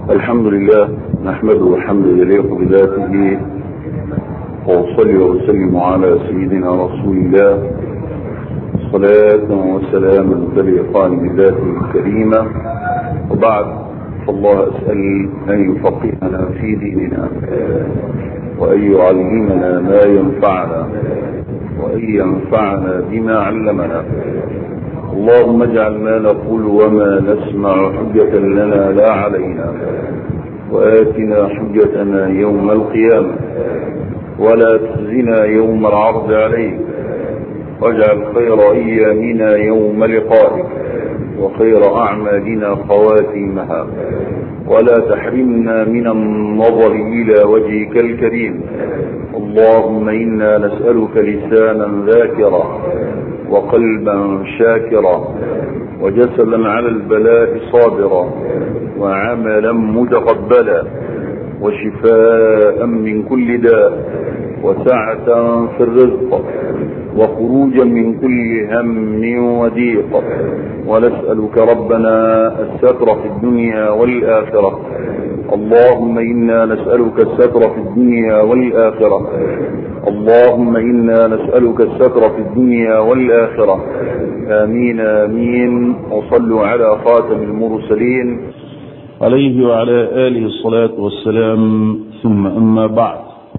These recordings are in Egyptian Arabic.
الحمد لله نحمده الحمد يليق بذاته وأصلي وأسلم على سيدنا رسول الله صلاة وسلاما تليقان بذاته الكريمة وبعد فالله أسأل أن يفقهنا في ديننا وأن يعلمنا ما ينفعنا وأن ينفعنا بما علمنا اللهم اجعل ما نقول وما نسمع حجة لنا لا علينا وآتنا حجتنا يوم القيامة ولا تخزنا يوم العرض عليك واجعل خير أيامنا يوم لقائك وخير أعمالنا خواتيمها ولا تحرمنا من النظر إلى وجهك الكريم اللهم إنا نسألك لسانا ذاكرا وقلبا شاكرا وجسدا على البلاء صابرا وعملا متقبلا وشفاء من كل داء وسعة في الرزق وخروجا من كل هم وضيق ونسألك ربنا الستر في الدنيا والآخرة اللهم إنا نسألك الستر في الدنيا والآخرة اللهم إنا نسألك الستر في الدنيا والآخرة آمين آمين وصلوا على خاتم المرسلين عليه وعلى آله الصلاة والسلام ثم أما بعد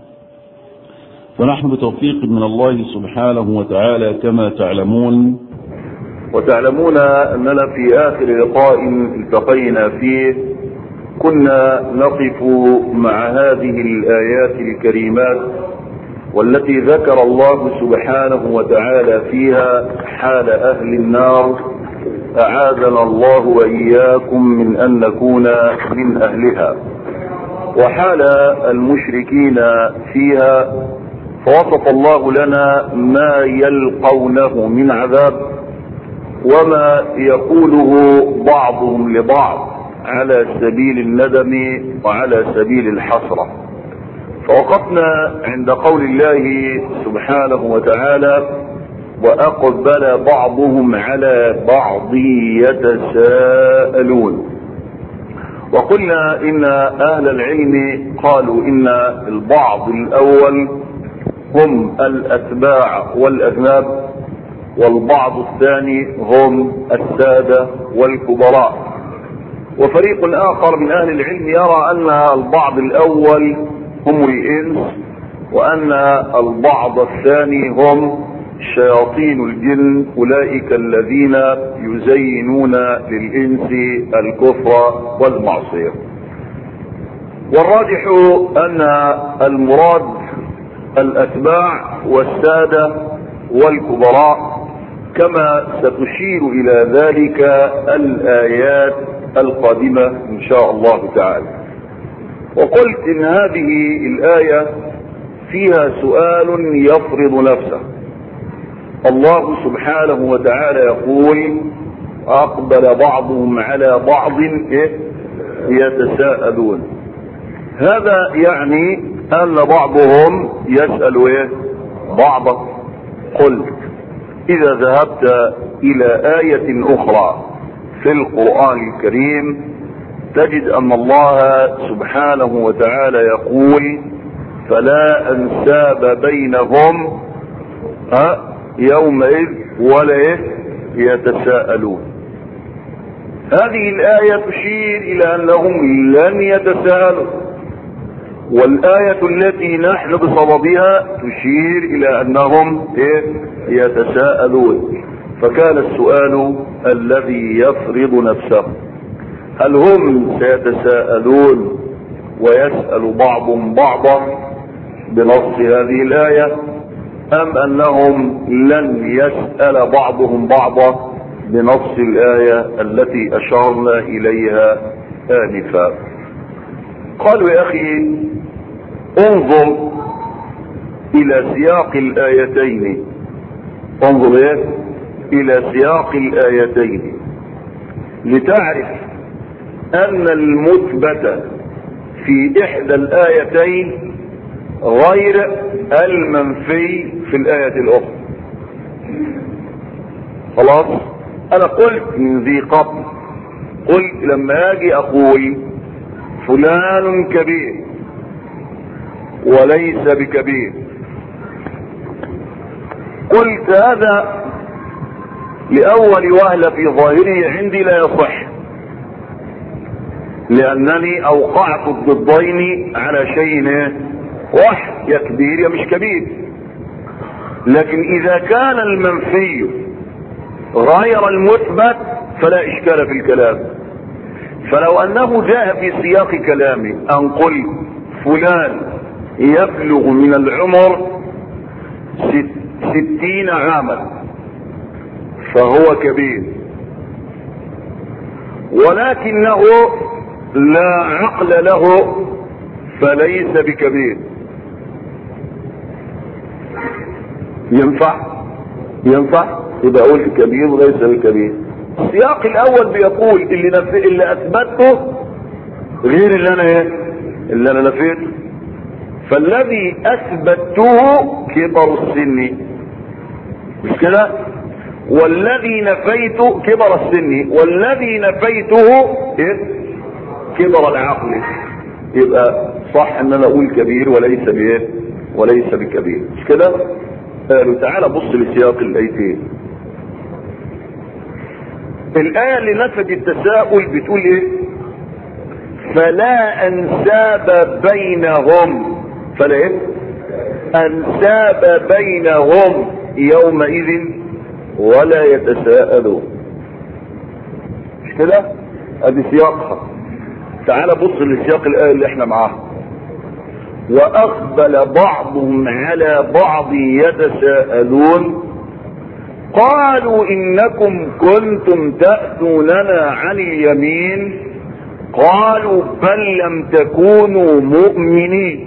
فنحن بتوفيق من الله سبحانه وتعالى كما تعلمون وتعلمون أننا في آخر لقاء التقينا فيه كنا نقف مع هذه الآيات الكريمات والتي ذكر الله سبحانه وتعالى فيها حال أهل النار أعاذنا الله وإياكم من أن نكون من أهلها وحال المشركين فيها فوصف الله لنا ما يلقونه من عذاب وما يقوله بعضهم لبعض على سبيل الندم وعلى سبيل الحسرة فوقفنا عند قول الله سبحانه وتعالى وأقبل بعضهم على بعض يتساءلون وقلنا إن أهل العلم قالوا إن البعض الأول هم الأتباع والأذناب والبعض الثاني هم السادة والكبراء وفريق آخر من أهل العلم يرى أن البعض الأول هم الإنس وأن البعض الثاني هم شياطين الجن أولئك الذين يزينون للإنس الكفر والمعصية والراجح أن المراد الأتباع والسادة والكبراء كما ستشير إلى ذلك الآيات القادمة إن شاء الله تعالى وقلت إن هذه الآية فيها سؤال يفرض نفسه الله سبحانه وتعالى يقول أقبل بعضهم على بعض يتساءلون هذا يعني أن بعضهم يسأل إيه بعضا قلت إذا ذهبت إلى آية أخرى في القرآن الكريم تجد أن الله سبحانه وتعالى يقول فلا أنساب بينهم ها يومئذ ولا يتساءلون هذه الآية تشير إلى أنهم لن يتساءلوا والآية التي نحن بصددها تشير إلى أنهم يتساءلون فكان السؤال الذي يفرض نفسه هل هم سيتساءلون ويسأل بعضهم بعضا بنص هذه الآية أم أنهم لن يسأل بعضهم بعضا بنص الآية التي أشرنا إليها آنفا قالوا يا أخي انظر إلى سياق الآيتين انظر إيه؟ إلى سياق الآيتين لتعرف أن المثبت في إحدى الآيتين غير المنفي في الآية الأخرى خلاص أنا قلت من ذي قبل قلت لما أجي أقول فلان كبير وليس بكبير قلت هذا لأول وهلة في ظاهره عندي لا يصح لأنني أوقعت الضدين على شيء واحد يا كبير يا مش كبير لكن إذا كان المنفي غير المثبت فلا إشكال في الكلام فلو أنه جاء في سياق كلامي أن قل فلان يبلغ من العمر ست ستين عاما فهو كبير ولكنه لا عقل له فليس بكبير ينفع ينفع يبقى اقول كبير وليس بكبير السياق الاول بيقول اللي نف... اللي اثبته غير اللي انا ايه اللي انا نفيته فالذي اثبته كبر السن مش كده والذي نفيته كبر السن والذي نفيته إيه؟ كبر العقل يبقى صح ان انا اقول كبير وليس بايه وليس بكبير مش كده قالوا تعالى بص لسياق الايتين الآية اللي نفت التساؤل بتقول ايه فلا انساب بينهم فلا ايه انساب بينهم يومئذ ولا يتساءلون مش كده ادي سياقها تعال بص لسياق الايه اللي احنا معاها واقبل بعضهم على بعض يتساءلون قالوا انكم كنتم تاتوننا عن اليمين قالوا بل لم تكونوا مؤمنين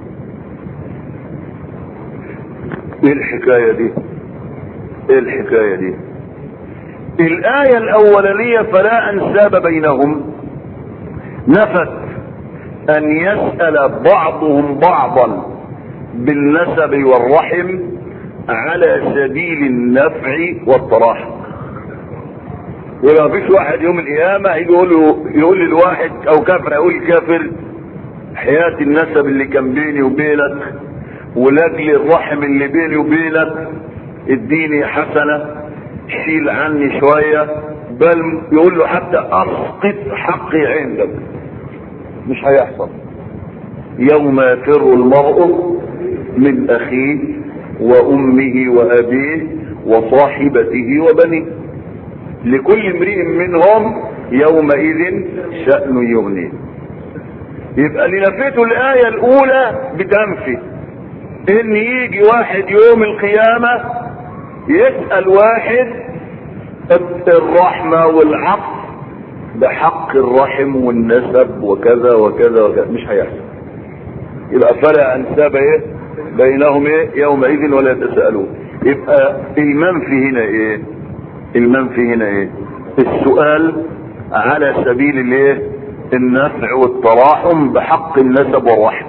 ايه الحكايه دي ايه الحكايه دي الايه الاولانيه فلا انساب بينهم نفت ان يسال بعضهم بعضا بالنسب والرحم على سبيل النفع والتراحم ولا فيش واحد يوم القيامة يقول له يقول للواحد او كافر يقول كافر حياة النسب اللي كان بيني وبينك ولاجل الرحم اللي بيني وبينك اديني حسنة شيل عني شوية بل يقول له حتى اسقط حقي عندك مش هيحصل يوم يفر المرء من اخيه وامه وابيه وصاحبته وبنيه لكل امرئ منهم يومئذ شأن يغنيه يبقى اللي نفيته الآية الأولى بتنفي إن يجي واحد يوم القيامة يسأل واحد الرحمة والعطف بحق الرحم والنسب وكذا وكذا وكذا مش هيحصل يبقى فلا أنساب إيه بينهم إيه يومئذ ولا يتساءلون يبقى المنفي هنا إيه المنفي هنا إيه السؤال على سبيل الايه النفع والتراحم بحق النسب والرحم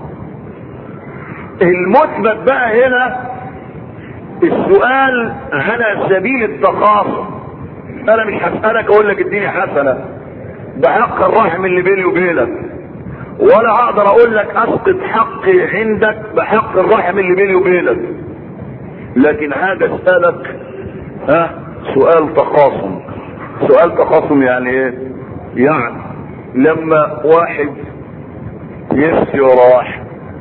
المثبت بقى هنا السؤال على سبيل التقاصر انا مش هسألك اقول لك اديني حسنة بحق الرحم اللي بيني وبينك ولا اقدر اقول لك اسقط حقي عندك بحق الرحم اللي بيني وبينك لكن هذا اسألك ها سؤال تخاصم سؤال تخاصم يعني ايه يعني لما واحد يمشي وراح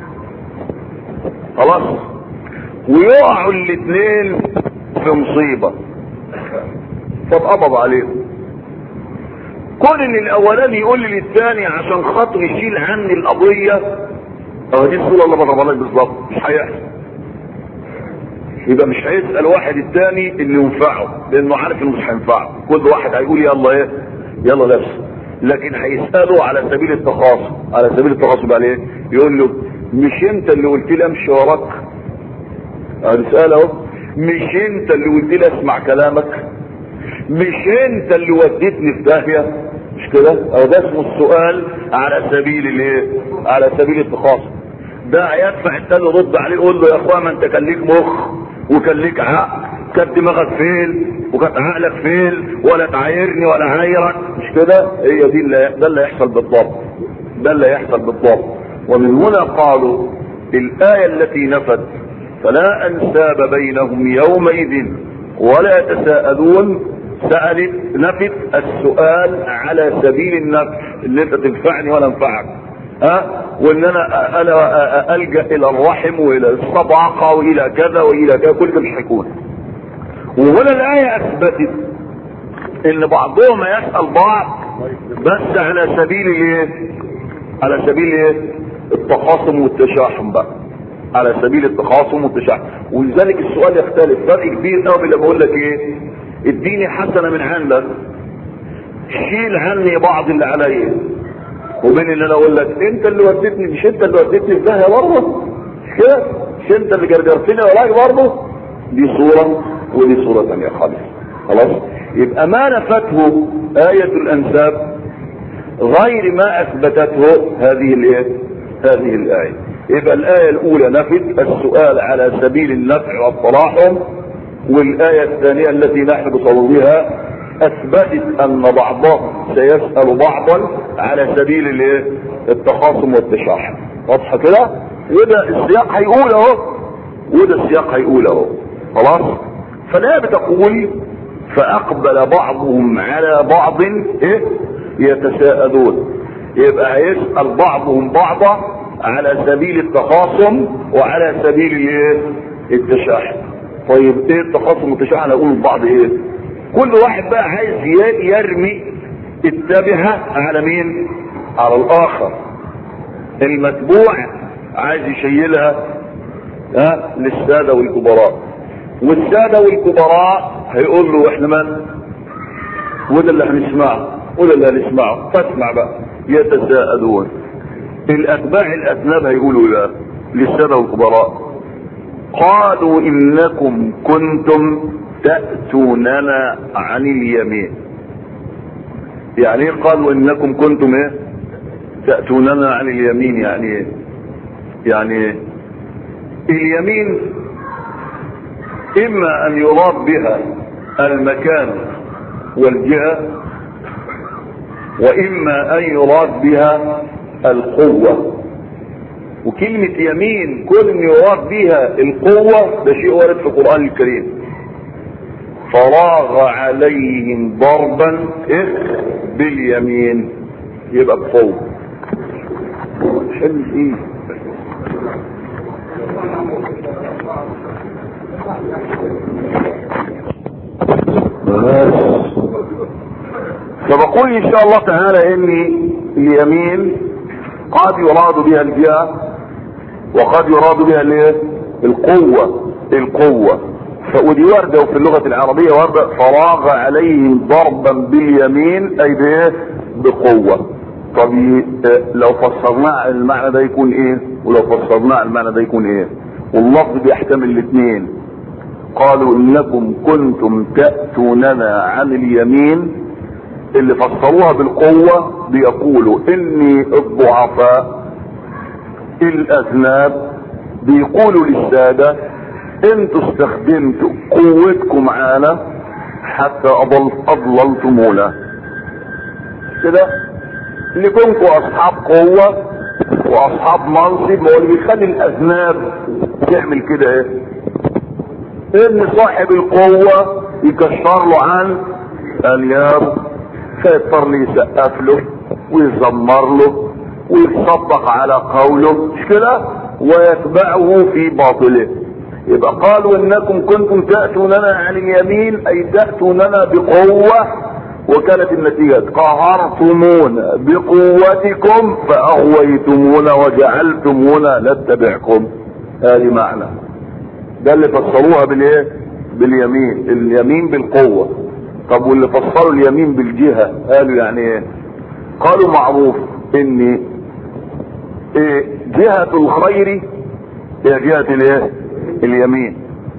خلاص ويقعوا الاثنين في مصيبة فاتقبض عليهم كون ان الاولاني يقول لي للثاني عشان خاطر يشيل عني القضية اه دي الصورة اللي بضربها لك بالظبط مش هيحصل يبقى مش هيسأل واحد التاني اللي ينفعه لانه عارف انه مش هينفعه كل واحد هيقول يلا ايه يلا لبس لكن هيسأله على سبيل التخاصم على سبيل التخاصم على ايه يقول له مش انت اللي قلت لي امشي وراك هنسأله اهو مش انت اللي قلت لي اسمع كلامك مش انت اللي وديتني في داهية مش كده او ده اسمه السؤال على سبيل الايه على سبيل التخاصم ده هيدفع التاني يرد عليه يقول له يا اخوان ما انت كان ليك مخ وكان ليك عقل كانت دماغك فين وكانت عقلك فين ولا تعايرني ولا عايرك مش كده هي دي اللي ده اللي هيحصل بالضبط ده اللي هيحصل بالضبط ومن هنا قالوا الآية التي نفت فلا أنساب بينهم يومئذ ولا يتساءلون سألت نفت السؤال على سبيل النفع اللي انت تنفعني ولا انفعك ها وان انا انا الجا الى الرحم والى الصداقه والى كذا والى كذا كل ده مش هيكون وهنا الايه اثبتت ان بعضهم يسال بعض بس على سبيل الايه على سبيل ايه التخاصم والتشاحن بقى على سبيل التخاصم والتشاحن ولذلك السؤال يختلف فرق كبير قوي لما اقول لك ايه اديني حسنه من عندك شيل عني بعض اللي عليا وبين ان انا اقول لك انت اللي وديتني مش انت اللي وديتني في داهيه برضه مش كده مش انت اللي جرجرتني وراك برضه دي صوره ودي صوره ثانيه خالص خلاص يبقى ما نفته آية الأنساب غير ما أثبتته هذه الإيه؟ هذه الآية يبقى الآية الأولى نفت السؤال على سبيل النفع والتراحم والآية الثانية التي نحن بصددها أثبتت أن بعضهم سيسأل بعضا على سبيل الإيه؟ التخاصم والتشاحن واضحة كده؟ وده السياق هيقول أهو وده السياق هيقول أهو خلاص؟ فالآية بتقول فأقبل بعضهم على بعض إيه؟ يتساءلون يبقى هيسأل بعضهم بعضا على سبيل التخاصم وعلى سبيل الايه؟ التشاحن. طيب ايه التخاصم والتشاحن اقول لبعض ايه؟ كل واحد بقى عايز يرمي التبهة على مين؟ على الآخر. المتبوع عايز يشيلها ها للسادة والكبراء. والسادة والكبراء هيقول له احنا من؟ وده اللي هنسمعه وده اللي هنسمعه فاسمع بقى يتساءلون الاتباع الاذناب هيقولوا لا للساده والكبراء قالوا انكم كنتم تاتوننا عن اليمين يعني ايه قالوا انكم كنتم ايه تاتوننا عن اليمين يعني ايه يعني ايه اليمين اما ان يراد بها المكان والجهه واما ان يراد بها القوة وكلمة يمين كل ان يراد بها القوة ده شيء وارد في القرآن الكريم فراغ عليهم ضربا إيه؟ باليمين يبقى بقوة حلو ايه فبقول ان شاء الله تعالى ان اليمين قد يراد بها الجهة وقد يراد بها الايه القوة القوة ودي واردة وفي اللغة العربية واردة فراغ عليهم ضربا باليمين اي بايه بقوة طب لو فسرناه المعنى ده يكون ايه ولو فسرناه المعنى ده يكون ايه واللفظ بيحتمل الاثنين قالوا انكم كنتم تأتوننا عن اليمين اللي فسروها بالقوة بيقولوا ان الضعفاء الاذناب بيقولوا للسادة انتوا استخدمتوا قوتكم معانا حتى أضل اضللتمونا كده اللي كنتوا اصحاب قوة واصحاب منصب ما هو اللي بيخلي الاذناب تعمل كده ايه ان صاحب القوة يكشر له عن الياب فيضطر لي يسقف له ويزمر له ويتصدق على قوله مش كده ويتبعه في باطله يبقى قالوا انكم كنتم تأتوننا عن اليمين اي تأتوننا بقوة وكانت النتيجة قهرتمونا بقوتكم فاغويتمونا وجعلتمونا نتبعكم هذه معنى ده اللي فسروها بالايه باليمين اليمين بالقوة طب واللي فسروا اليمين بالجهة قالوا يعني ايه قالوا معروف ان إيه جهة الخير هي جهة الايه اليمين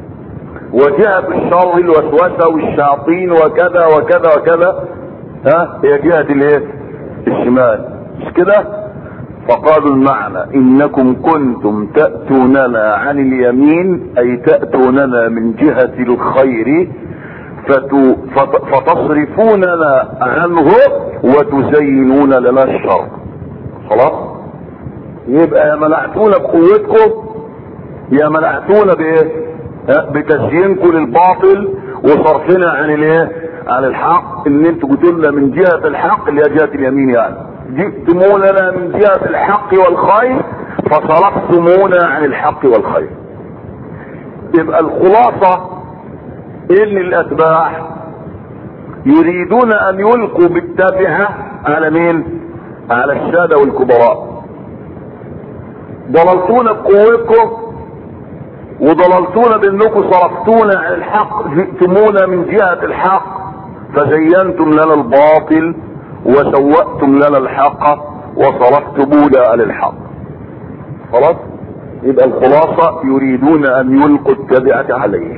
وجهة الشر الوسوسة والشياطين وكذا وكذا وكذا ها هي جهة الايه الشمال مش كده فقالوا المعنى انكم كنتم تأتوننا عن اليمين اي تأتوننا من جهة الخير فتو فتصرفوننا عنه وتزينون لنا الشر خلاص يبقى يا منعتونا بقوتكم يا منعتونا بايه ها، بتزيينكم للباطل وصرفنا عن الايه عن الحق ان انتوا جيتوا لنا من جهه الحق اللي هي جهه اليمين يعني جئتمونا من جهه الحق والخير فصرفتمونا عن الحق والخير يبقى الخلاصه ان الاتباع يريدون ان يلقوا بالتابعه على مين على الساده والكبراء ضللتونا بقوتكم وضللتونا بانكم صرفتونا عن الحق جئتمونا من جهة الحق فزينتم لنا الباطل وسوأتم لنا الحق وصرفتمونا عن الحق خلاص يبقى الخلاصة يريدون ان يلقوا التبعة عليهم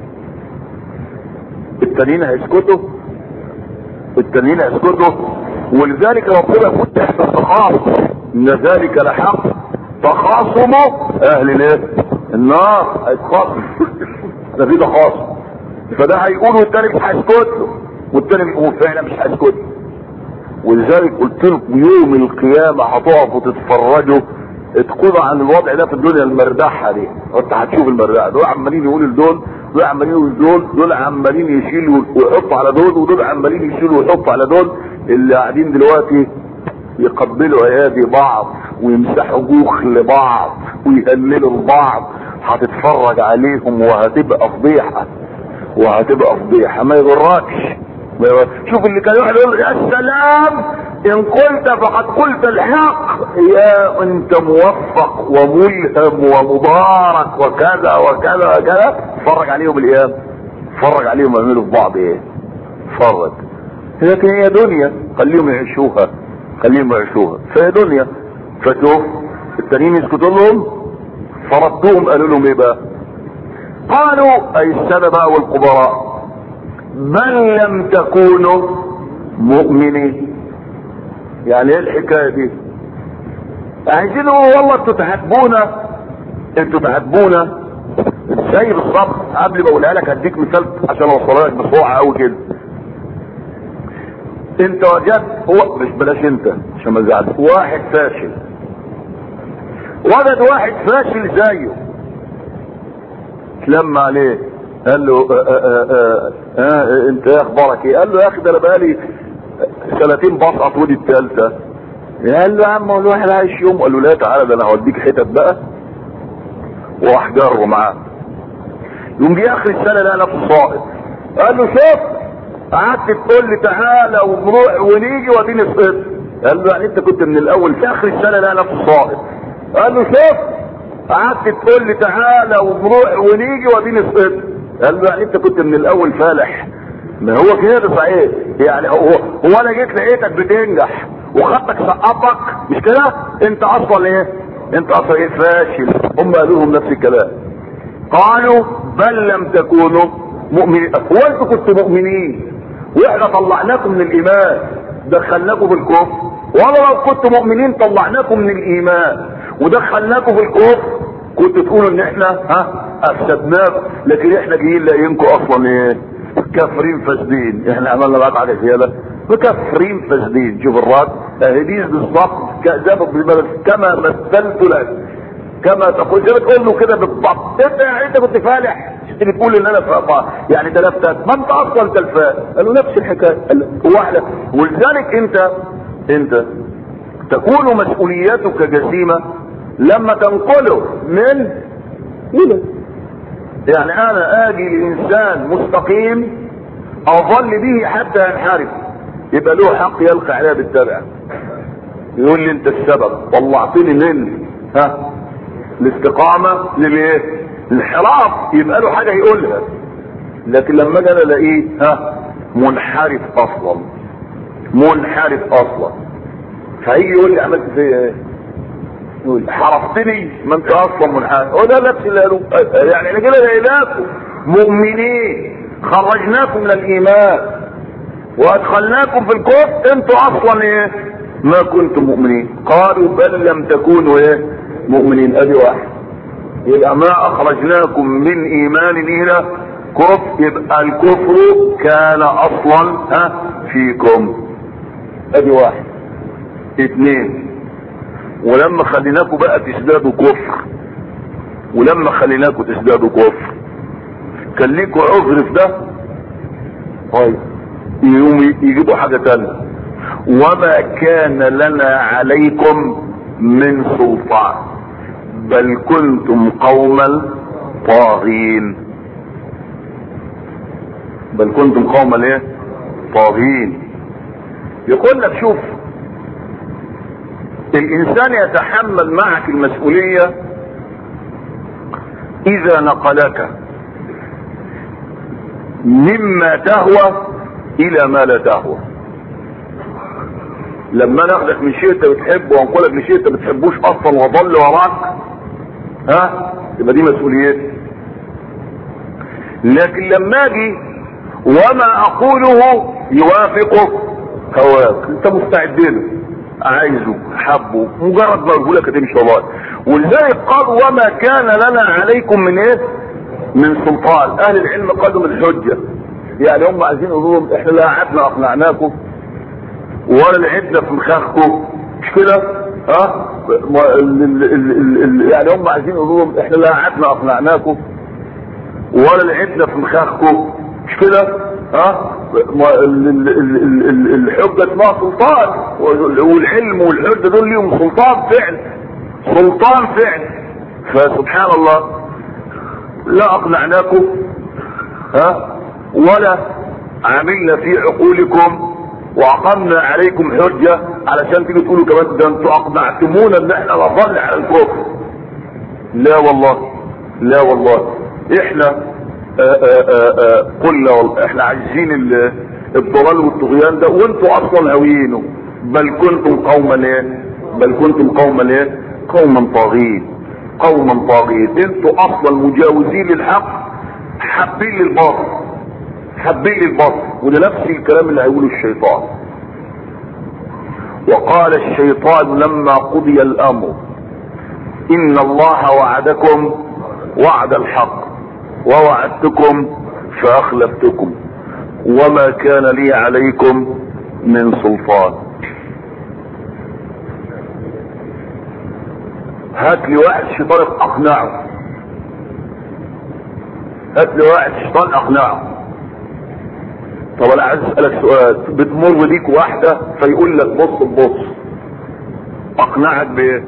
التانيين هيسكتوا التانيين هيسكتوا ولذلك ربنا كنت احنا التخاصم ان ذلك لحق تخاصم اهل الايه النار هيتخاصم ده في تخاصم فده هيقول والتاني مش هيسكت له والتاني بيقول فعلا مش هيسكت له ولذلك قلت لكم يوم القيامة هتقفوا تتفرجوا اتقضى عن الوضع ده في الدنيا المردحة دي انت هتشوف المردحة دول عمالين يقولوا لدول دول عمالين يقولوا لدول دول عمالين يشيلوا ويحطوا على دول ودول عمالين يشيلوا ويحطوا على دول اللي قاعدين دلوقتي يقبلوا ايادي بعض ويمسحوا جوخ لبعض ويهللوا لبعض هتتفرج عليهم وهتبقى فضيحه وهتبقى فضيحه ما يغركش ما يغركش. شوف اللي كان يقعد يقول يا سلام ان قلت فقد قلت الحق يا انت موفق وملهم ومبارك وكذا وكذا وكذا اتفرج عليهم الايام اتفرج عليهم يعملوا في بعض ايه اتفرج لكن هي دنيا خليهم يعيشوها خليهم يعيشوها فهي دنيا فشوف التانيين يسكتوا لهم فردوهم قالوا لهم ايه بقى قالوا اي السادة بقى والكبراء بل لم تكونوا مؤمنين يعني ايه الحكايه دي عايزين يقولوا والله انتوا تحبونا انتوا تحبونا ازاي بالظبط قبل ما اقولها لك هديك مثال عشان اوصلها لك بسرعه قوي كده انت وجدت هو مش بلاش انت عشان ما تزعلش واحد فاشل وجد واحد فاشل زيه اتلم عليه قال له آآ آآ آآ انت ايه اخبارك ايه قال له يا اخي ده انا بقالي سنتين بسقط ودي الثالثه قال له يا عم هو الواحد عايش يوم قال له لا تعالى ده انا هوديك حتت بقى وراح جره معاه يوم جه اخر السنه لقى نفسه ساقط قال له شوف قعدت تقول لي تعالى ونروح ونيجي واديني سقطت قال له يعني انت كنت من الاول في اخر السنه لقى نفسه ساقط قال له شوف قعدت تقول لي تعالى ونروح ونيجي واديني سقطت قال له يعني انت كنت من الاول فالح ما هو كده صحيح يعني هو هو انا جيت لقيتك بتنجح وخدتك سقطك مش كده انت اصلا ايه انت اصلا ايه فاشل هم قالوا لهم نفس الكلام قالوا بل لم تكونوا مؤمنين هو انتوا كنتوا مؤمنين واحنا طلعناكم من الايمان دخلناكم في الكفر ولا لو كنتوا مؤمنين طلعناكم من الايمان ودخلناكم في الكفر كنتوا تقولوا ان احنا ها افسدناكم لكن احنا جايين لاقيينكم اصلا ايه كافرين فاسدين احنا عملنا معاك على زياده مكفرين فاسدين شوف الرد اهي دي بالظبط كذابك بالبلد كما مثلت لك كما تقول زي ما تقول له كده بالضبط انت انت كنت فالح انت بتقول ان انا ف- يعني تلفتك ما انت اصلا تلفان قالوا نفس الحكايه قال واحده ولذلك انت انت تكون مسؤوليتك جسيمه لما تنقله من الى يعني انا اجي لانسان مستقيم اظل به حتى ينحرف يبقى له حق يلقى عليها بالتبع يقول لي انت السبب طلعتني من ها الاستقامه للايه الانحراف يبقى له حاجه يقولها لكن لما اجي انا الاقيه ها منحرف اصلا منحرف اصلا فهيجي يقول لي عملت فيا ايه يقول حرفتني ما انت اصلا منحرف هو ده نفس اللي قالوه يعني احنا كده لقيناكم مؤمنين خرجناكم من الايمان وادخلناكم في الكفر انتوا اصلا ايه ما كنتم مؤمنين قالوا بل لم تكونوا ايه مؤمنين ادي واحد يبقى ما اخرجناكم من ايمان الى كفر يبقى الكفر كان اصلا ها فيكم ادي واحد اثنين ولما خليناكم بقى تزدادوا كفر ولما خليناكم تزدادوا كفر كان ليكوا عذر في ده طيب يقوم يجيبوا حاجة تانية وما كان لنا عليكم من سلطان بل كنتم قوما طاغين بل كنتم قوما ايه طاغين يقول لك شوف الانسان يتحمل معك المسؤولية اذا نقلك مما تهوى الى ما لا تهوى لما ناخدك من شيء انت بتحبه وانقلك من شيء انت بتحبوش اصلا وضل وراك ها يبقى دي مسؤوليتي لكن لما اجي وما اقوله يوافقه هواك انت مستعد له عايزه حبه مجرد ما اقول لك هتمشي والله ولذلك قال وما كان لنا عليكم من ايه من سلطان اهل العلم قالوا من الحجه يعني هم عايزين يقولوا لهم احنا لا قعدنا اقنعناكم ولا لعبنا في مخاخكم مش كده ها يعني هم عايزين يقولوا لهم احنا لا قعدنا اقنعناكم ولا لعبنا في مخاخكم مش كده ها الحجة اسمها سلطان والعلم والحجة دول ليهم سلطان فعل سلطان فعل فسبحان الله لا اقنعناكم ها ولا عملنا في عقولكم واقمنا عليكم حجة علشان تيجوا تقولوا كمان ده انتوا اقنعتمونا ان احنا نظل على الكفر لا والله لا والله احنا قلنا احنا عايزين الضلال والطغيان ده وانتوا اصلا هاويينه بل كنتم قوما ايه بل كنتم قوما ايه قوما طاغين قوما طاغين انتوا اصلا مجاوزين للحق حابين للباطل حابين للباطل وده نفس الكلام اللي هيقوله الشيطان وقال الشيطان لما قضي الامر ان الله وعدكم وعد الحق ووعدتكم فاخلفتكم وما كان لي عليكم من سلطان هات لي واحد شيطان اقنعه هات لي واحد شيطان اقنعه طب انا عايز اسالك سؤال بتمر بيك واحده فيقول لك بص بص اقنعك بايه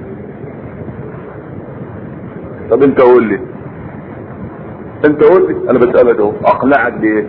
طب انت قول لي انت قول لي انا بسالك اهو اقنعك بايه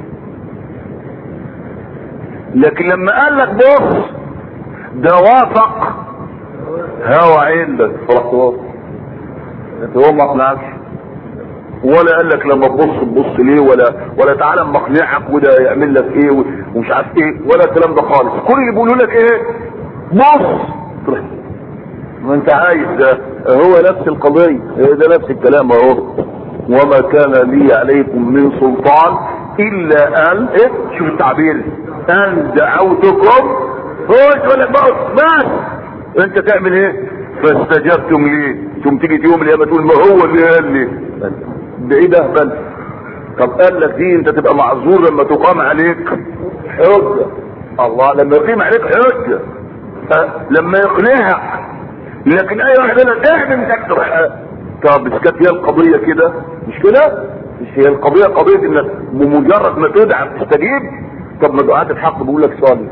لكن لما قال لك بص ده وافق هوى عندك فرحت واثق انت هو ما اقنعكش ولا قال لك لما تبص تبص ليه ولا ولا تعالى اما اقنعك وده يعمل لك ايه ومش عارف ايه ولا الكلام ده خالص كل اللي بيقولوا لك ايه بص ما انت عايز ده هو نفس القضيه ده نفس الكلام اهو وما كان لي عليكم من سلطان الا ان ايه شوف التعبير ان دعوتكم هو يقول لك بص بس انت تعمل ايه فاستجبتم لي ثم تيجي يوم القيامه تقول ما هو اللي قال لي ده ايه ده بل طب قال لك دي انت تبقى معذور لما تقام عليك حجه الله لما يقيم عليك حجه أه لما يقنعك لكن اي واحد يقول لك اعمل مش اكتر طب مش كانت هي القضيه كده مش كده مش هي القضيه قضيه انك بمجرد ما تدعى تستجيب طب ما دعاة الحق بيقول لك صلي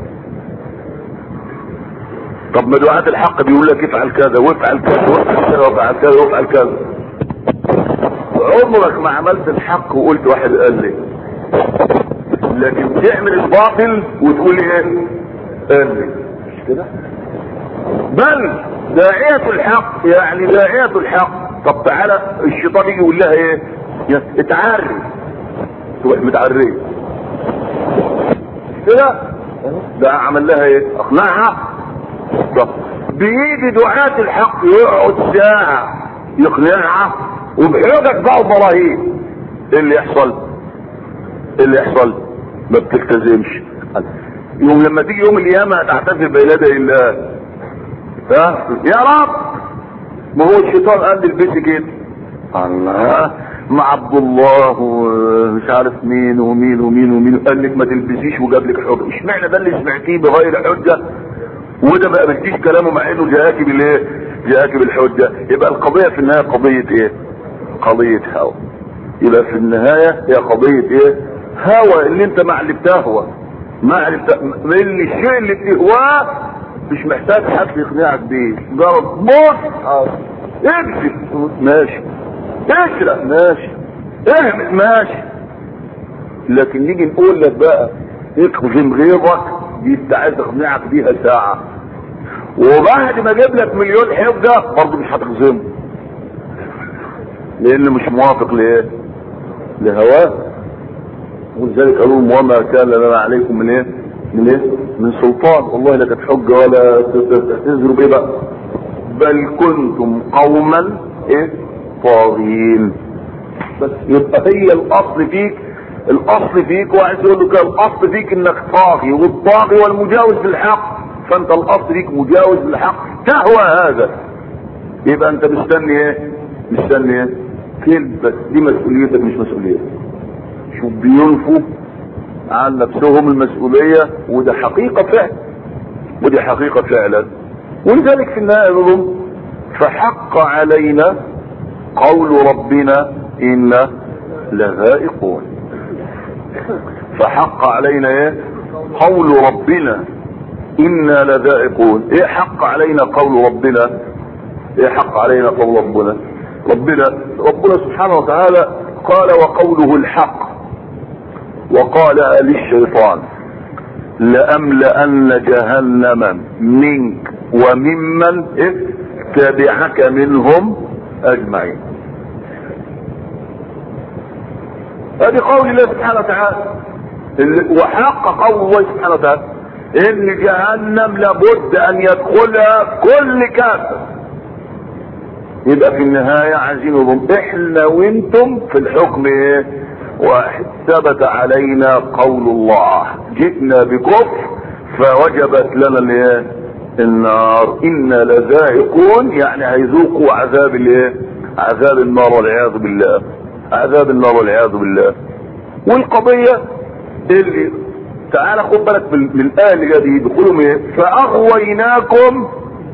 طب ما دعاة الحق بيقول لك افعل كذا وافعل كذا وافعل كذا وافعل كذا وافعل كذا عمرك ما عملت الحق وقلت واحد قال لي لكن تعمل الباطل وتقول ايه قال لي مش كده بل داعية الحق يعني داعية الحق طب تعالى الشيطان يجي يقول لها ايه اتعري تروح متعريه كده ده عمل لها ايه اقنعها طب بيجي دعاة الحق يقعد ساعة يقنعها وبحجج بقى وبراهين ايه اللي يحصل ايه اللي يحصل ما بتلتزمش يوم لما تيجي يوم القيامة هتعتذر بين يدي الله ها يا رب ما هو الشيطان قال لي البيت كده الله مع عبد الله ومش عارف مين ومين ومين ومين قال لك ما تلبسيش وجاب لك حجه اشمعنى ده اللي سمعتيه بغير حجه وده ما قبلتيش كلامه مع انه جاءكي بالايه جاءك بالحجة يبقى القضية في النهاية قضية ايه قضية هوى يبقى في النهاية هي قضية ايه هوى اللي انت ما علمتها هو ما علمتها من الشيء اللي بتهواه مش محتاج حد يقنعك بيه مجرد موت اكذب ماشي اسرق ماشي اعمل ماشي لكن نيجي نقول لك بقى اقزم غيظك دي انت عايز اقنعك بيها ساعة وبعد ما اجيب لك مليون حجة برضه مش هتقزمه لان مش موافق لايه لهواه ولذلك قالوا لهم وما كان لنا عليكم من ايه من ايه من سلطان والله لا كانت حجه ولا تزروا بايه بقى بل كنتم قوما ايه طاغين بس يبقى هي الاصل فيك الاصل فيك وعايز يقول له كده الاصل فيك انك طاغي والطاغي والمجاوز بالحق فانت الاصل فيك مجاوز بالحق تهوى هذا يبقى انت مستني ايه مستني ايه كلب بس دي مسؤوليتك مش مسؤوليتك شوف بينفوا عن نفسهم المسؤولية وده حقيقة فعلا ودي حقيقة فعلا ولذلك في النهاية يقولون فحق علينا قول ربنا إنا لذائقون فحق علينا ايه قول ربنا إنا لذائقون ايه حق علينا قول ربنا ايه حق علينا قول ربنا ربنا ربنا سبحانه وتعالى قال وقوله الحق وقال للشيطان لأملأن جهنم منك وممن تبعك منهم أجمعين هذه قول الله سبحانه وتعالى وحق قول الله سبحانه وتعالى ان جهنم لابد ان يدخلها كل كافر يبقى في النهاية عايزين نقول احنا وانتم في الحكم ايه واحد ثبت علينا قول الله جئنا بكفر فوجبت لنا الايه النار انا لذائقون يعني هيذوقوا عذاب الايه عذاب النار والعياذ بالله عذاب النار والعياذ بالله والقضية اللي تعالى خد بالك من الآية اللي جايه دي بيقولوا ايه فأغويناكم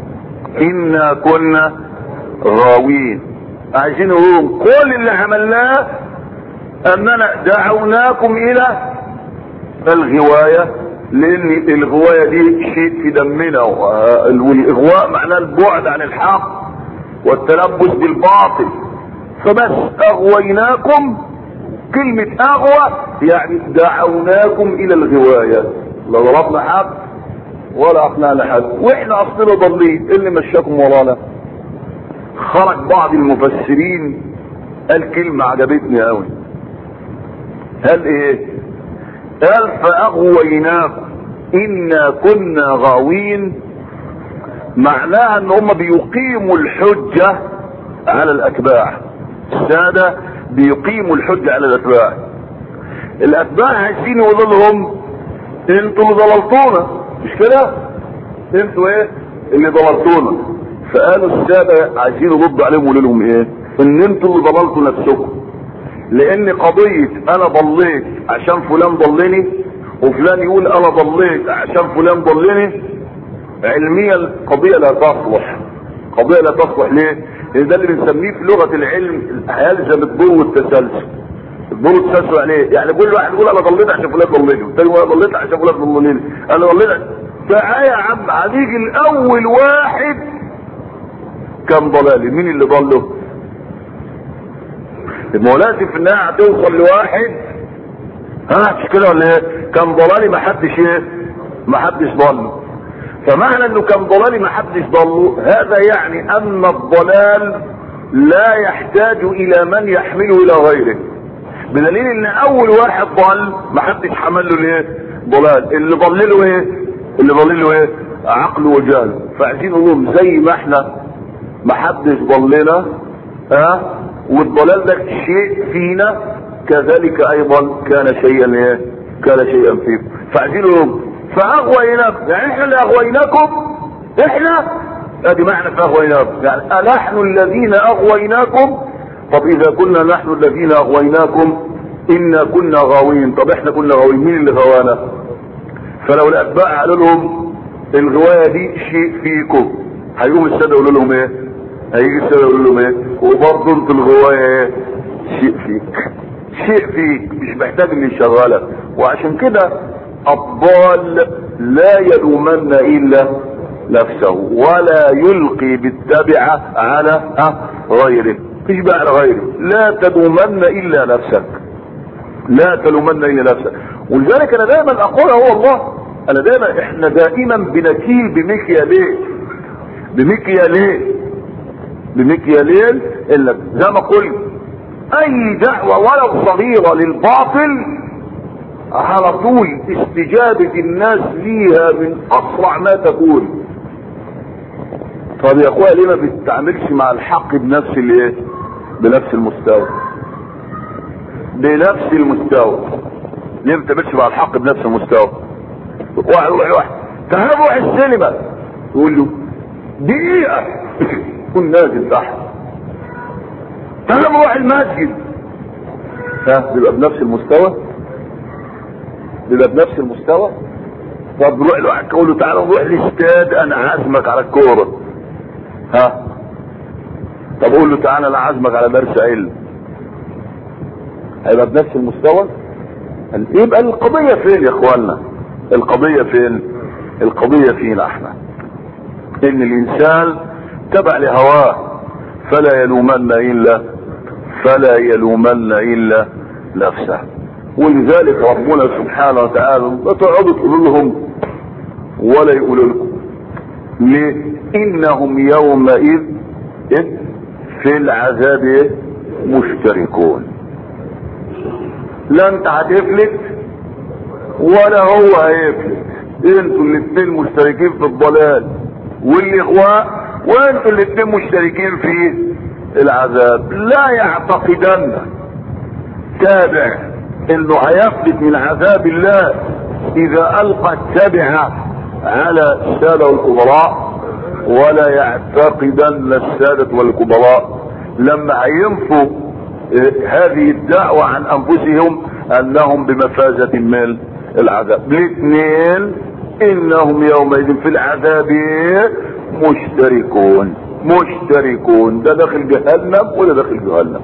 إنا كنا غاوين عايزين نقول كل اللي عملناه اننا دعوناكم الى الغواية لان الغواية دي شيء في دمنا والاغواء معناه البعد عن الحق والتلبس بالباطل فبس اغويناكم كلمة اغوى يعني دعوناكم الى الغواية لا ضربنا حد ولا اقنعنا حد واحنا اصلنا ضالين اللي مشاكم ورانا خرج بعض المفسرين قال كلمة عجبتني قوي قال ايه قال فاغويناكم انا كنا غاوين معناها ان هم بيقيموا الحجة على الاتباع السادة بيقيموا الحجة على الاتباع الاتباع عايزين يقولوا لهم انتوا اللي ضللتونا مش كده انتوا ايه اللي ضللتونا فقالوا السادة عايزين يردوا عليهم ويقولوا لهم ايه ان انتوا اللي ضللتوا نفسكم لان قضية انا ضليت عشان فلان ضلني وفلان يقول انا ضليت عشان فلان ضلني علميا القضية لا تصلح قضية لا تصلح ليه لان ده اللي بنسميه في لغة العلم هيلزم الضوء والتسلسل الضوء والتسلسل يعني ايه يعني كل واحد يقول انا ضليت عشان فلان ضلني والتاني يقول انا ضليت عشان فلان ضلني انا ضليت تعالى يا عم هنيجي الاول واحد كان ضلالي مين اللي ضله المولاتي في النهاية هتوصل لواحد ها مش كده ولا ايه كان ضلالي ما حدش ايه ما حدش ضله فمعنى انه كان ضلالي ما حدش ضله هذا يعني ان الضلال لا يحتاج الى من يحمله الى غيره بدليل ان اول واحد ضل ما حدش حمل له الايه ضلال اللي ضلله ايه اللي ضلله ايه عقله وجهله فعايزين نقول زي ما احنا ما حدش ضلنا ها والضلال ده شيء فينا كذلك ايضا كان شيئا ايه كان شيئا فيكم فعايزين نقول فاغويناكم يعني احنا اللي اغويناكم احنا ادي معنى فاغويناكم يعني نحن الذين اغويناكم طب اذا كنا نحن الذين اغويناكم انا كنا غاوين طب احنا كنا غاوين مين اللي غوانا فلو الاتباع قالوا لهم الغوايه دي شيء فيكم هيقوم الساده يقولوا لهم ايه هيجي السبب يقول لهم ايه وبرضه انت اللي جوايا ايه شيء فيك شيء فيك مش محتاج اللي يشغلك وعشان كده الضال لا يلومن الا نفسه ولا يلقي بالتبعة على غيره مش بقى على غيره لا تلومن الا نفسك لا تلومن الا نفسك ولذلك انا دايما اقول هو الله انا دايما احنا دائما بنكيل بمكيالين بمكيالين بمكيالين الا زي ما قلت اي دعوة ولو صغيرة للباطل على طول استجابة الناس ليها من اسرع ما تكون طب يا اخويا ليه ما بتتعاملش مع الحق بنفس الايه بنفس المستوى بنفس المستوى ليه ما بتتعاملش مع الحق بنفس المستوى واحد واحد واحد تعال روح السينما يقول له دقيقة كن نازل تحت تعال روح المسجد ها بيبقى بنفس المستوى بيبقى بنفس المستوى طب روح الواحد تقول له تعالى نروح الاستاد انا عازمك على الكوره ها طب قول له تعالى انا عازمك على درس علم هيبقى بنفس المستوى يبقى القضية فين يا اخوانا القضية فين القضية فينا احنا ان الانسان تبع لهواه فلا يلومن الا فلا يلومن الا نفسه ولذلك ربنا سبحانه وتعالى لا تقعدوا تقولوا لهم ولا يقولوا لكم ليه انهم يومئذ إيه؟ في العذاب إيه؟ مشتركون لا انت هتفلت ولا هو هيفلت انتوا الاثنين مشتركين في الضلال والاغواء وانتوا الاثنين مشتركين في العذاب لا يعتقدن تابع انه هيفلت من عذاب الله اذا القى التبع على الساده والكبراء ولا يعتقدن الساده والكبراء لما هينفوا هذه الدعوة عن انفسهم انهم بمفازة من العذاب الاثنين انهم يومئذ في العذاب مشتركون مشتركون ده داخل جهنم وده داخل جهنم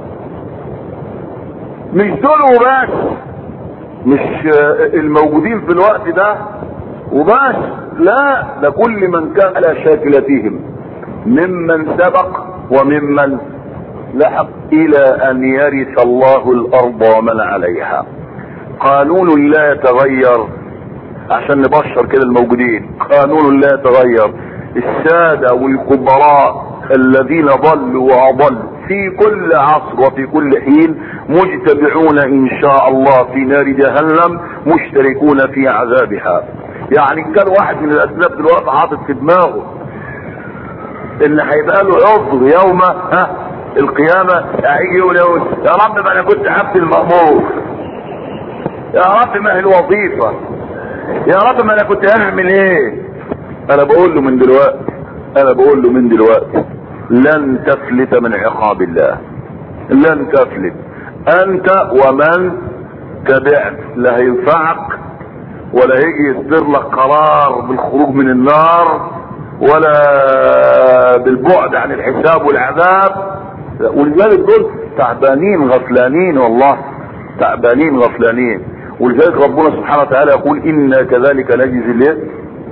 مش دول وبس مش الموجودين في الوقت ده وبس لا ده كل من كان على شاكلتهم ممن سبق وممن لحق الى ان يرث الله الارض ومن عليها قانون لا يتغير عشان نبشر كده الموجودين قانون لا يتغير السادة والكبراء الذين ضلوا واضلوا في كل عصر وفي كل حين مجتمعون ان شاء الله في نار جهنم مشتركون في عذابها يعني كان واحد من الاسباب دلوقتي حاطط في دماغه ان هيبقى له عذر يوم ها القيامة هيجي يقول يا رب ما انا كنت عبد المأمور يا رب ما هي الوظيفة يا رب ما انا كنت هعمل ايه انا بقول له من دلوقتي انا بقول له من دلوقتي لن تفلت من عقاب الله لن تفلت انت ومن تبعت لا هينفعك ولا هيجي يصدر لك قرار بالخروج من النار ولا بالبعد عن الحساب والعذاب ولذلك دول تعبانين غفلانين والله تعبانين غفلانين ولذلك ربنا سبحانه وتعالى يقول انا كذلك نجزي الايه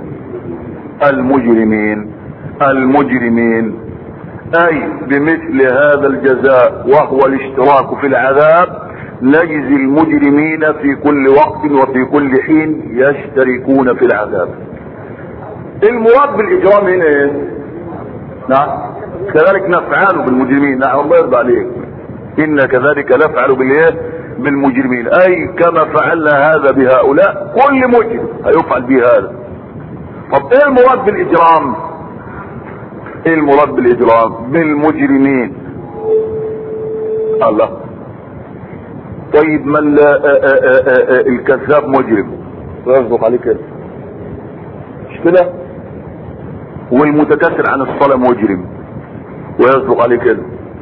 المجرمين المجرمين اي بمثل هذا الجزاء وهو الاشتراك في العذاب نجزي المجرمين في كل وقت وفي كل حين يشتركون في العذاب المراد بالاجرام هنا ايه نعم كذلك نفعل بالمجرمين نعم الله يرضى عليك إن كذلك نفعل بالايه بالمجرمين اي كما فعلنا هذا بهؤلاء كل مجرم هيفعل به هذا طب ايه المراد بالاجرام ايه المراد بالاجرام بالمجرمين الله طيب من لا آآ آآ آآ الكذاب مجرم ويصدق عليه كده مش كده والمتكاسل عن الصلاة مجرم ويصدق عليه كده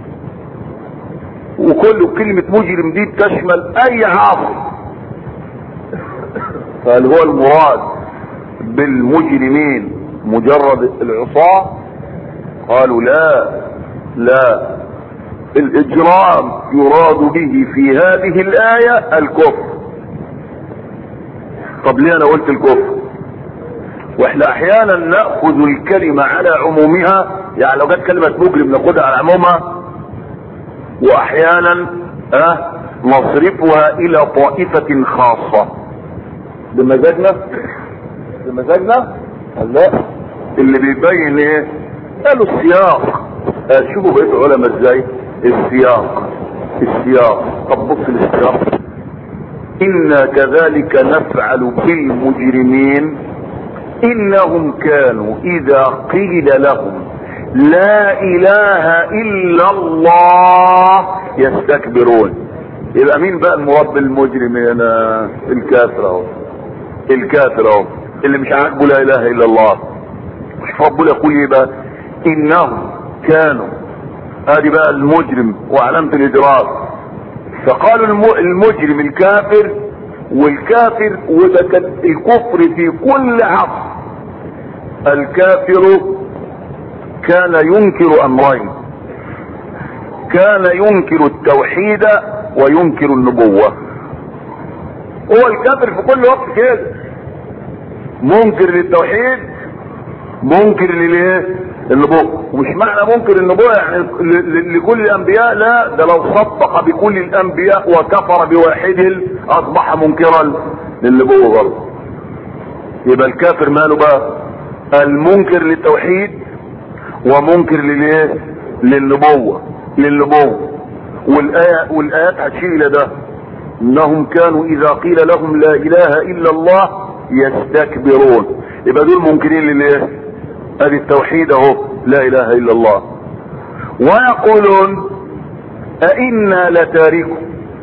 وكل كلمة مجرم دي تشمل اي عاصي فهل هو المراد بالمجرمين مجرد العصاة قالوا لا لا الاجرام يراد به في هذه الايه الكفر طب ليه انا قلت الكفر واحنا احيانا ناخذ الكلمه على عمومها يعني لو جت كلمه مجرم ناخذها على عمومها واحيانا اه نصرفها الى طائفه خاصه بمزاجنا بمزاجنا لا اللي بيبين ايه قالوا السياق آه شوفوا بقيت علماء ازاي السياق السياق طب بص للسياق انا كذلك نفعل بالمجرمين انهم كانوا اذا قيل لهم لا اله الا الله يستكبرون يبقى مين بقى المراد بالمجرم هنا الكافر اهو الكافر اهو اللي مش عاجبه لا اله الا الله مش ربنا يقول ايه بقى انهم كانوا ادي بقى المجرم وعلامة الادراك فقالوا المجرم الكافر والكافر وده كان الكفر في كل عصر الكافر كان ينكر امرين كان ينكر التوحيد وينكر النبوة هو الكافر في كل وقت كده منكر للتوحيد منكر للايه النبوة ومش معنى منكر النبوة يعني لكل الانبياء لا ده لو صدق بكل الانبياء وكفر بواحد اصبح منكرا للنبوة برضه يبقى الكافر ماله بقى المنكر للتوحيد ومنكر للايه للنبوة للنبوة والآية والآيات هتشير إلى ده إنهم كانوا إذا قيل لهم لا إله إلا الله يستكبرون يبقى دول منكرين للايه ادي التوحيد اهو لا اله الا الله ويقولون ائنا لتاركوا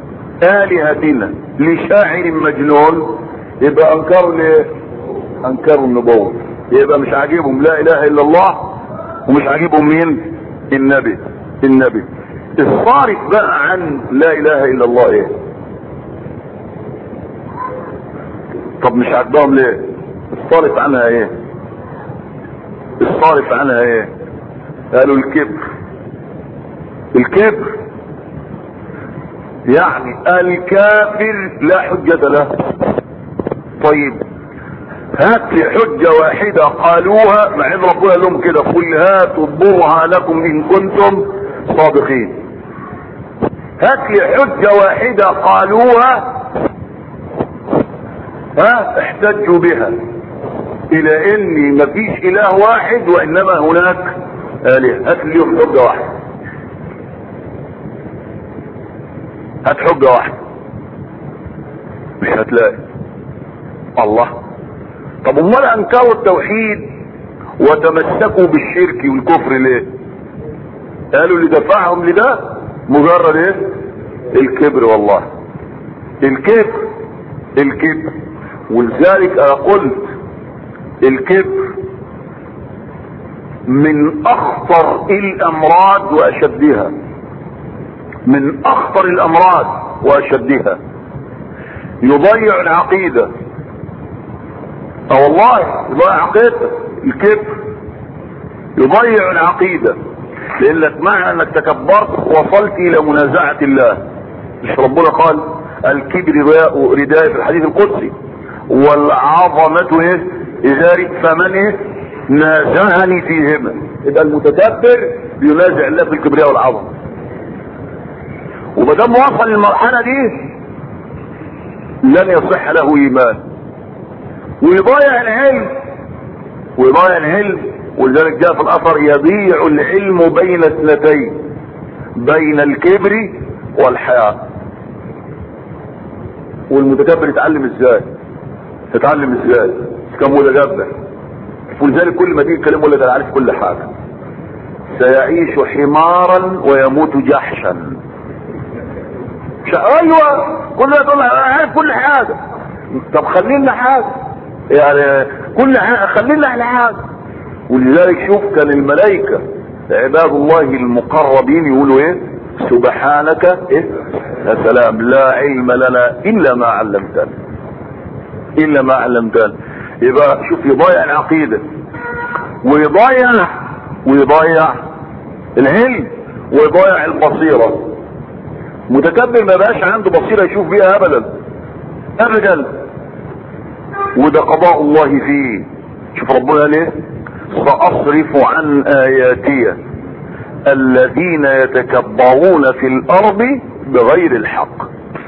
الهتنا لشاعر مجنون يبقى انكروا ليه انكروا النبوة يبقى مش عاجبهم لا اله الا الله ومش عاجبهم مين النبي النبي الصارف بقى عن لا اله الا الله ايه طب مش عاجبهم ليه الصارف عنها ايه الصارف عنها ايه قالوا الكبر الكبر يعني الكافر لا حجة له طيب هات لي حجة واحدة قالوها مع ان ربنا لهم كده قل هاتوا برهانكم ان كنتم صادقين هات لي حجة واحدة قالوها ها احتجوا بها الى ان مفيش اله واحد وانما هناك الهه هات اليوم حجه واحده هات حجه واحده مش هتلاقي الله طب امال انكروا التوحيد وتمسكوا بالشرك والكفر ليه قالوا اللي دفعهم لده مجرد ايه الكبر والله الكبر الكبر ولذلك انا قلت الكبر من اخطر الامراض واشدها من اخطر الامراض واشدها يضيع العقيدة اه والله يضيع عقيدة الكبر يضيع العقيدة لانك مع انك تكبرت وصلت الى منازعة الله مش ربنا قال الكبر رداء في الحديث القدسي والعظمة ايه ازاري فمن ايه نازعني فيهما يبقى المتكبر بينازع الله في الكبرياء والعظمة وما دام وصل للمرحلة دي لن يصح له ايمان ويضيع العلم ويضيع العلم ولذلك جاء في الاثر يضيع العلم بين اثنتين بين الكبر والحياء والمتكبر يتعلم ازاي تتعلم ازاي كم متكبر ولذلك كل ما تيجي تكلمه يقول لك انا عارف كل حاجه سيعيش حمارا ويموت جحشا ايوه كل ده تقول انا عارف كل حاجه طب خلينا حاجه يعني كل حاجه خلينا على حاجه ولذلك شوف كان الملائكه عباد الله المقربين يقولوا ايه سبحانك ايه يا سلام لا علم لنا الا ما علمتنا الا ما علمتنا يبقى شوف يضيع العقيده ويضيع ويضيع العلم ويضيع البصيرة متكبر ما بقاش عنده بصيرة يشوف بيها ابدا ابدا وده قضاء الله فيه شوف ربنا ليه سأصرف عن آياتي الذين يتكبرون في الأرض بغير الحق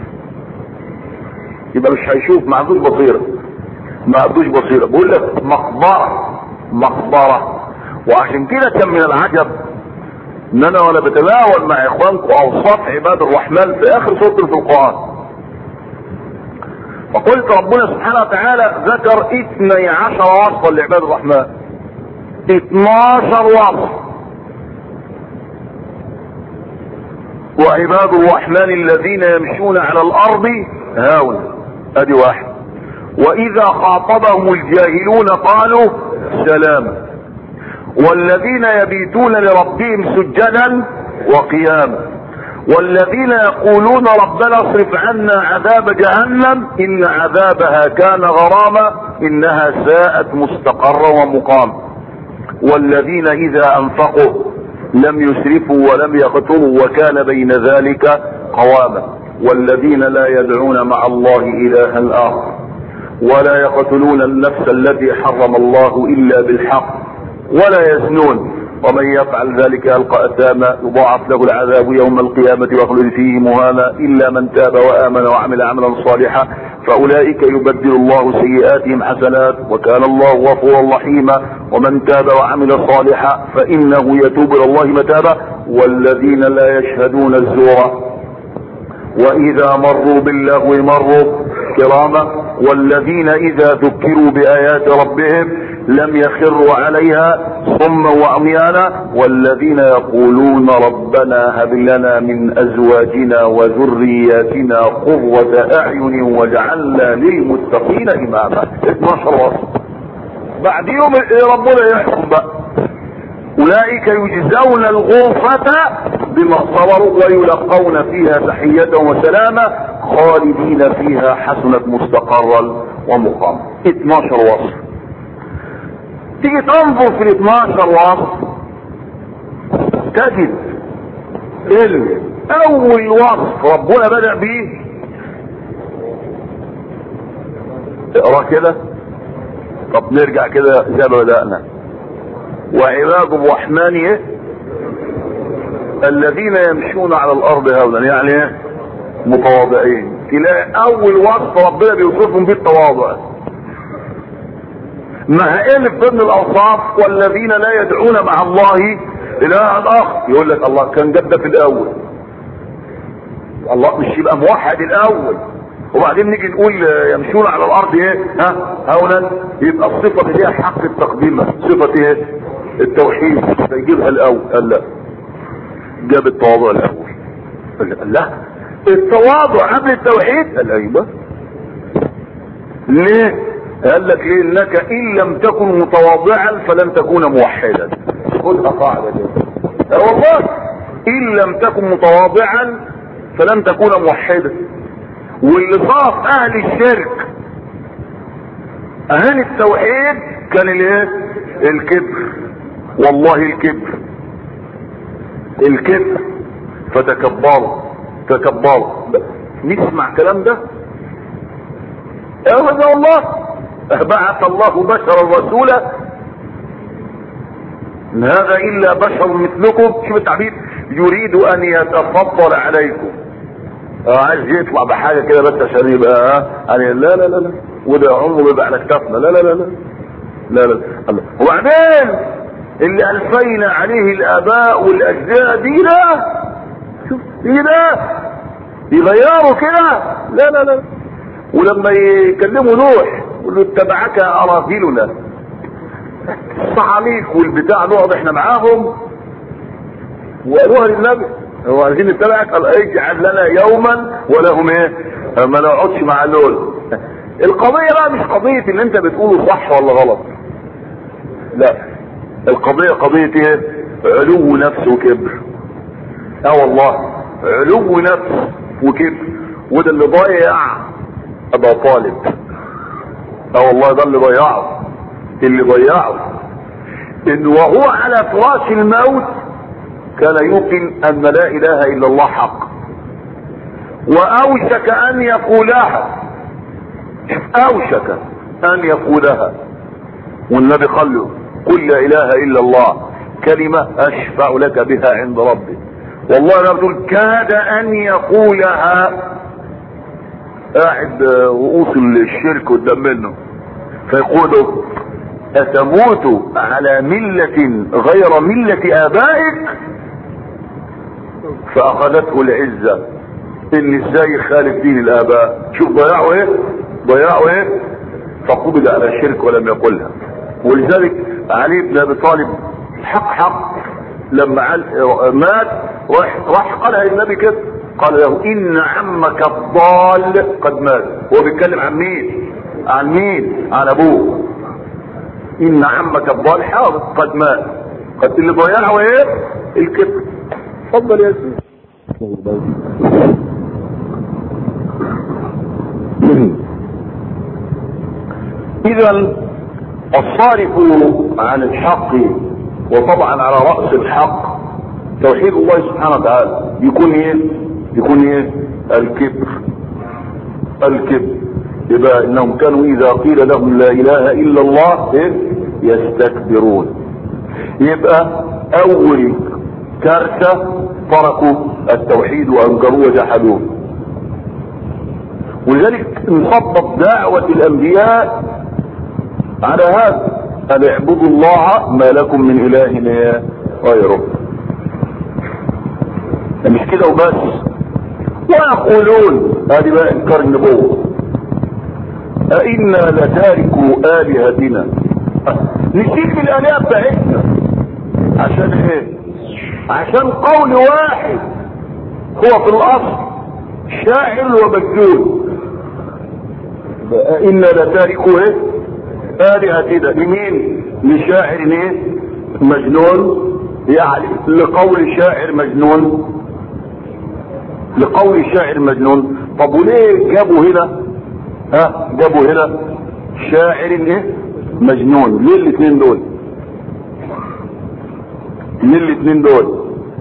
يبقى مش هيشوف ما عندوش بصيرة ما عندوش بصيرة بقول لك مقبرة مقبرة وعشان كده كان من العجب ان انا وانا بتناول مع اخوانكم اوصاف عباد الرحمن في اخر سورة الفرقان فقلت ربنا سبحانه وتعالى ذكر اثني عشر وصفا لعباد الرحمن اثناشر وصف وعباد الرحمن الذين يمشون على الارض هاونا ادي واحد واذا خاطبهم الجاهلون قالوا سلاما والذين يبيتون لربهم سجدا وقياما والذين يقولون ربنا اصرف عنا عذاب جهنم ان عذابها كان غراما انها ساءت مستقرا ومقاما والذين اذا انفقوا لم يسرفوا ولم يقتروا وكان بين ذلك قواما والذين لا يدعون مع الله الها اخر ولا يقتلون النفس التي حرم الله الا بالحق ولا يزنون ومن يفعل ذلك يلقى اثاما يضاعف له العذاب يوم القيامه ويخلد فيه مهانا الا من تاب وامن وعمل عملا صالحا فاولئك يبدل الله سيئاتهم حسنات وكان الله غفورا رحيما ومن تاب وعمل صالحا فانه يتوب الى الله متابا والذين لا يشهدون الزور واذا مروا باللغو مروا كراما والذين اذا ذكروا بايات ربهم لم يخروا عليها صما وعميانا والذين يقولون ربنا هب لنا من ازواجنا وذرياتنا قرة اعين واجعلنا للمتقين اماما 12 وصف بعد يوم ربنا يحكم بقى اولئك يجزون الغرفة بما صبروا ويلقون فيها تحية وسلامة خالدين فيها حسنت مستقرا ومقاما 12 وصف تيجي تنظر في ال 12 وصف تجد ال اول وصف ربنا بدأ بيه اقرا كده طب نرجع كده زي ما بدأنا وعباد الرحمن ايه الذين يمشون على الارض هولا يعني ايه متواضعين تلاقي اول وصف ربنا بيوصفهم بالتواضع ما ايه اللي في ضمن الاوصاف والذين لا يدعون مع الله الها اخر يقول لك الله كان جد في الاول الله مش يبقى موحد الاول وبعدين نيجي نقول يمشون على الارض ايه ها هولا يبقى الصفه اللي هي حق التقديم صفه ايه التوحيد فيجيبها الاول قال لا جاب التواضع الاول قال لا التواضع قبل التوحيد قال ايوه ليه قال لك ليه انك ان لم تكن متواضعا فلن تكون موحدا خدها قاعده دي والله ان لم تكن متواضعا فلن تكون موحدا واللي صاف اهل الشرك اهل التوحيد كان الايه الكبر والله الكبر الكبر فتكبروا تكبروا نسمع كلام ده ابدا والله بعث الله بشرا رسولا ان هذا الا بشر مثلكم شوف التعبير يريد ان يتفضل عليكم اه عايز يطلع بحاجه كده بس عشان يبقى اه يعني لا لا لا لا وده عمره بيبقى على كتافنا لا لا لا لا لا لا الله وبعدين اللي الفينا عليه الاباء والاجداد دي لا شوف دي لا يغيروا كده لا لا لا ولما يكلموا نوح يقول له اتبعك اراذلنا الصعاليك والبتاع نقعد احنا معاهم وقالوها للنبي هو عايزين نتبعك قال اجعل لنا يوما ولهم ايه ما نقعدش مع دول القضيه بقى مش قضيه اللي انت بتقوله صح ولا غلط لا القضيه قضيه ايه علو نفس وكبر اه والله علو نفس وكبر وده اللي ضيع ابا طالب اه والله ده اللي ضيعه اللي ضيعه انه وهو على فراش الموت كان يوقن ان لا اله الا الله حق واوشك ان يقولها اوشك ان يقولها والنبي قال له قل لا اله الا الله كلمة اشفع لك بها عند ربي والله انا بتقول كاد ان يقولها قاعد رؤوس الشرك قدام منه فيقول اتموت على ملة غير ملة ابائك فاخذته العزة ان ازاي يخالف دين الاباء شوف ضيعوا ايه ضيعوا ايه فقبض على الشرك ولم يقلها ولذلك علي بن ابي طالب حق حق لما مات راح راح قالها النبي كده قال له ان عمك الضال قد مات هو بيتكلم عن مين عن مين عن ابوه ان عمك الضال حاضر قد مات قد اللي ضيعه ايه الكبر اتفضل يا سيدي اذا الصارف عن الحق وطبعا على رأس الحق توحيد الله سبحانه وتعالى يكون ايه يكون ايه الكبر الكبر يبقى انهم كانوا اذا قيل لهم لا اله الا الله إيه؟ يستكبرون يبقى اول كارثة تركوا التوحيد وانكروه وجحدوه ولذلك انخطط دعوة الانبياء على هذا ان اعبدوا الله ما لكم من اله غيره مش كده وبس ويقولون هذه بقى انكار النبوة أئنا لتاركوا آلهتنا نسيب الآلهة بتاعتنا عشان ايه عشان قول واحد هو في الأصل شاعر ومجنون إنا لتاركوا ايه آلهتنا لمين لشاعر ايه مجنون يعني لقول شاعر مجنون لقول شاعر مجنون طب وليه جابوا هنا ها جابوا هنا شاعر ايه مجنون ليه الاثنين دول ليه الاثنين دول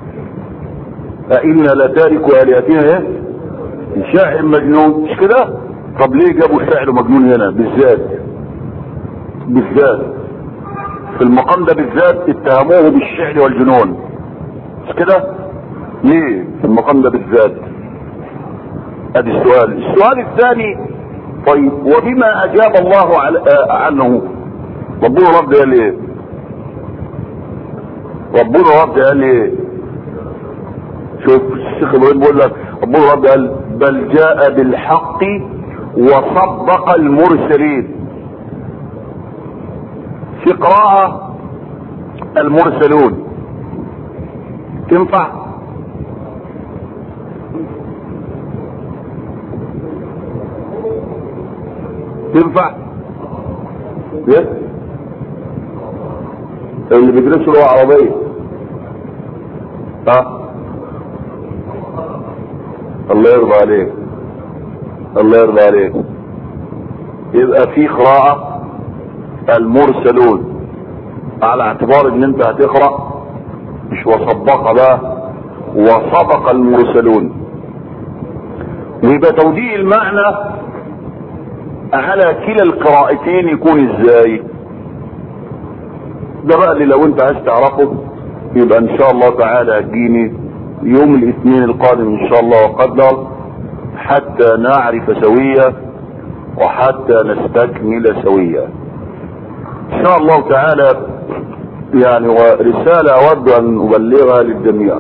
أئنا لتاركوا آلهتنا ايه شاعر مجنون مش كده طب ليه جابوا شاعر مجنون هنا بالذات بالذات في المقام ده بالذات اتهموه بالشعر والجنون مش كده ليه في المقام ده بالذات ادي السؤال السؤال الثاني طيب وبما اجاب الله عنه ربنا رد قال ايه ربنا رد قال ايه شوف الشيخ ابراهيم بيقول لك ربنا رد قال بل جاء بالحق وصدق المرسلين في قراءة المرسلون تنفع تنفع يس اللي بيدرسوا لغة عربية ها الله يرضى عليك الله يرضى عليك يبقى في قراءة المرسلون على اعتبار ان انت هتقرأ مش وصدق بقى وصدق المرسلون ويبقى توجيه المعنى على كلا القراءتين يكون ازاي ده بقى اللي لو انت عايز تعرفه يبقى ان شاء الله تعالى هتجيني يوم الاثنين القادم ان شاء الله وقدر حتى نعرف سوية وحتى نستكمل سوية ان شاء الله تعالى يعني ورسالة اود ان ابلغها للجميع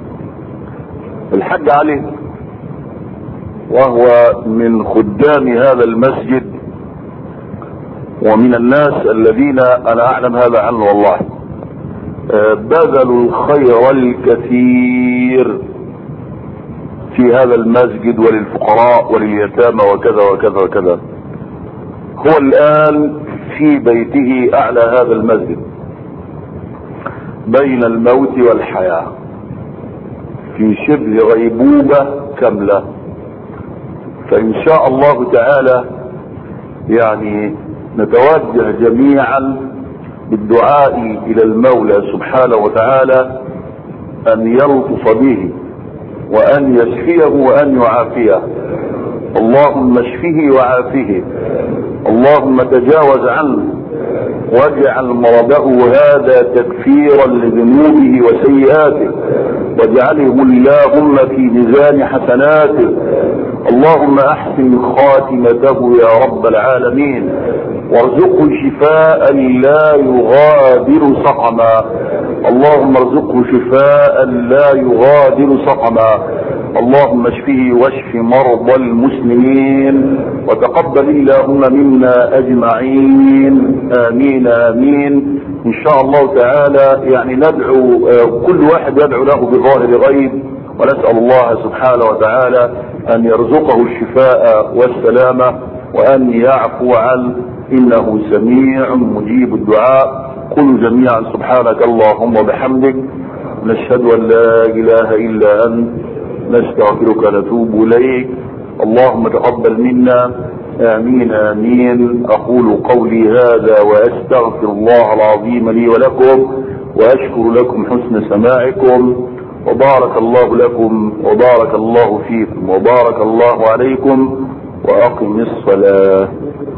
الحاج علي وهو من خدام هذا المسجد ومن الناس الذين انا اعلم هذا عنه والله بذلوا الخير الكثير في هذا المسجد وللفقراء ولليتامى وكذا وكذا وكذا هو الان في بيته اعلى هذا المسجد بين الموت والحياة في شبه غيبوبة كاملة فان شاء الله تعالى يعني نتوجه جميعا بالدعاء الى المولى سبحانه وتعالى ان يلطف به وان يشفيه وان يعافيه اللهم اشفه وعافه اللهم تجاوز عنه واجعل مرضه هذا تكفيرا لذنوبه وسيئاته واجعله اللهم في ميزان حسناته اللهم احسن خاتمته يا رب العالمين وارزقه شفاء لا يغادر سقما اللهم ارزقه شفاء لا يغادر سقما اللهم اشفه واشف مرضى المسلمين وتقبل اللهم منا اجمعين امين امين ان شاء الله تعالى يعني ندعو كل واحد يدعو له بظاهر غيب ونسال الله سبحانه وتعالى ان يرزقه الشفاء والسلامه وان يعفو عنه انه سميع مجيب الدعاء قل جميعا سبحانك اللهم وبحمدك نشهد ان لا اله الا انت نستغفرك ونتوب اليك اللهم تقبل منا امين امين اقول قولي هذا واستغفر الله العظيم لي ولكم واشكر لكم حسن سماعكم وبارك الله لكم وبارك الله فيكم وبارك الله عليكم واقم الصلاه